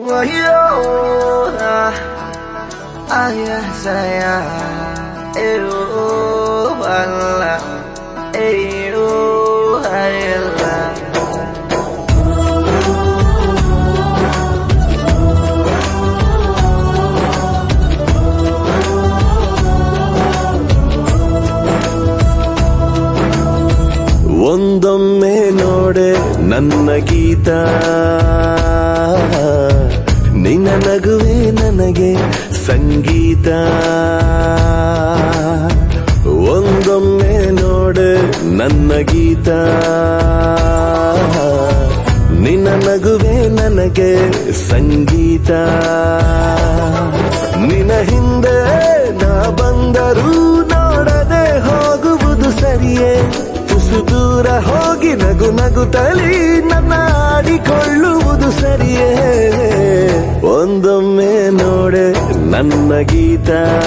Wayo, aya saya, eyo, ala, eyo, ayla. ಒಂದೊಮ್ಮೆ ನೋಡೆ ನನ್ನ ಗೀತ ನಿನ್ನ ನಗುವೆ ನನಗೆ ಸಂಗೀತ ಒಂದೊಮ್ಮೆ ನೋಡೆ ನನ್ನ ಗೀತ ನಿನ್ನ ನಗುವೆ ನನಗೆ ಸಂಗೀತ ನಿನ್ನ ಹಿಂದೆ ನಾ ಬಂದರೂ ನೋಡದೆ ಹೋಗುವುದು ಸರಿಯೇ ತುಸು ದೂರ ಹೋಗಿ ನಗು ನಗುತ್ತಲಿ ನನ್ನ ಆಡಿಕೊಳ್ಳುವುದು ಸರಿಯೇ ಒಂದೊಮ್ಮೆ ನೋಡೆ ನನ್ನ ಗೀತ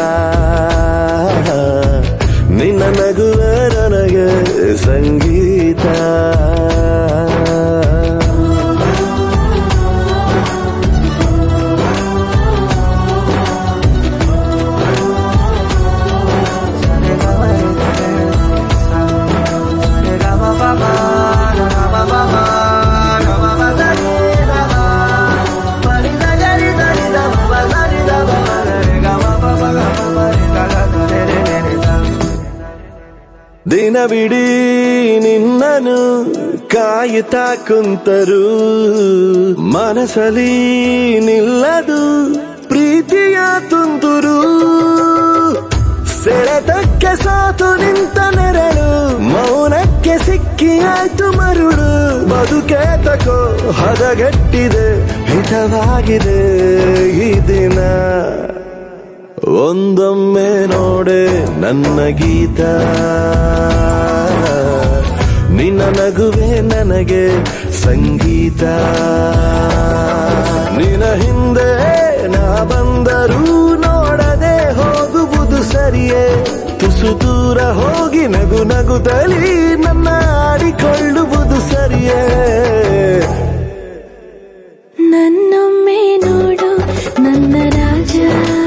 ನಿನ್ನ ನಗುವ ನನಗೆ ಸಂಗೀತ ದಿನವಿಡೀ ನಿನ್ನನು ಕಾಯುತ್ತಾ ಕುಂತರು ಮನಸಲಿ ನಿಲ್ಲದು ಪ್ರೀತಿಯ ತುಂತುರು ಸೆಳೆತಕ್ಕೆ ಸಾತು ನಿಂತ ನೆರಳು ಮೌನಕ್ಕೆ ಸಿಕ್ಕಿ ಆಯ್ತು ಮರುಳು ಬದುಕೆ ತಕೋ ಹದಗೆಟ್ಟಿದೆ ಹಿತವಾಗಿದೆ ಈ ದಿನ ಒಂದೊಮ್ಮೆ ನೋಡೆ ನನ್ನ ಗೀತ ನಿನ್ನ ನಗುವೆ ನನಗೆ ಸಂಗೀತ ನಿನ್ನ ಹಿಂದೆ ನಾ ಬಂದರೂ ನೋಡದೆ ಹೋಗುವುದು ಸರಿಯೇ ತುಸು ದೂರ ಹೋಗಿ ನಗು ನಗುತ್ತಲಿ ನನ್ನ ಆಡಿಕೊಳ್ಳುವುದು ಸರಿಯೇ ನನ್ನೊಮ್ಮೆ ನೋಡು ನನ್ನ ರಾಜ